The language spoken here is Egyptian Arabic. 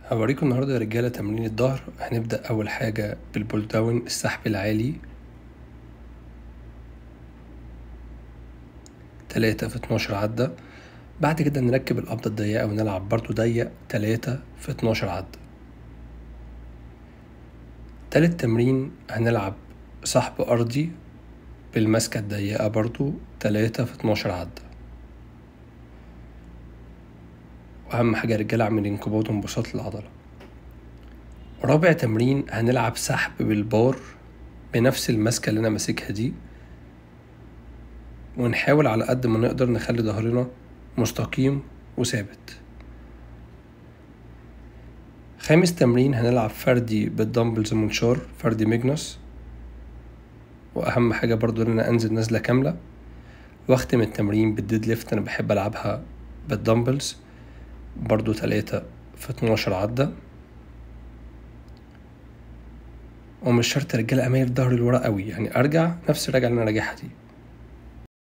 هوريكم النهاردة يا رجالة تمرين الظهر هنبدأ أول حاجة بالبول داون السحب العالي تلاتة في اتناشر عدة بعد كده نركب القبضة الضيقة ونلعب برضو ضيق تلاتة في اتناشر عدة تالت تمرين هنلعب سحب أرضي بالمسكة الضيقة برضو تلاتة في اتناشر عدة وأهم حاجة يا رجالة أعمل انقباض وانبساط للعضلة رابع تمرين هنلعب سحب بالبار بنفس المسكة اللي أنا ماسكها دي ونحاول على قد ما نقدر نخلي ظهرنا مستقيم وثابت خامس تمرين هنلعب فردي بالدمبلز منشار فردي ميجنس واهم حاجة برضو ان انا انزل نزلة كاملة واختم التمرين بالديد ليفت انا بحب العبها بالدمبلز برضو تلاتة في اتناشر عدة ومش شرط رجالة اميل ظهري لورا قوي يعني ارجع نفس الرجعة اللي انا راجعها دي